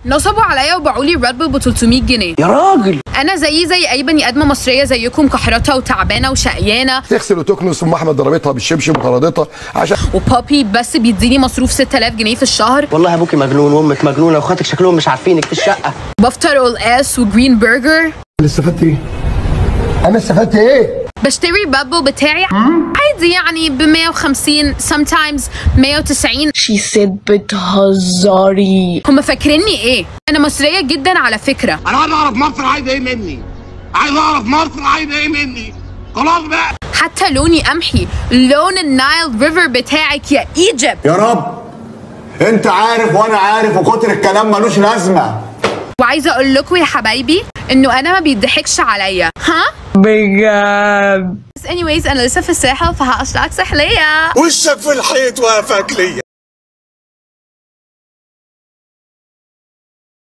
نصبوا عليا وباعوا لي ريد بول ب 300 جنيه يا راجل انا زيي زي اي بني ادمه مصريه زيكم كحرتها وتعبانه وشقيانه تغسل وتكنس ام احمد ضربتها بالشبشب وطردتها عشان وبابي بس بيديني مصروف 6000 جنيه في الشهر والله ابوكي مجنون وامك مجنونه واخواتك شكلهم مش عارفينك في الشقه بفطر اول اس وجرين برجر استفدت ايه؟ انا استفدت ايه؟ بشتري بابل بتاعي عادي يعني ب 150 sometimes 190 She said بتهزري هم فاكريني ايه انا مصريه جدا على فكره انا عايز اعرف مصر عايزه ايه مني عايز اعرف مصر عايزه ايه مني خلاص بقى حتى لوني قمحي لون النايل ريفر بتاعك يا ايجيبت يا رب انت عارف وانا عارف وكتر الكلام ملوش لازمه وعايزه اقول لكم يا حبايبي انه انا ما بيضحكش عليا ها بجد بس anyways انا لسه في الساحل فهقشعك سحليه وشك في الحيط وقفك ليا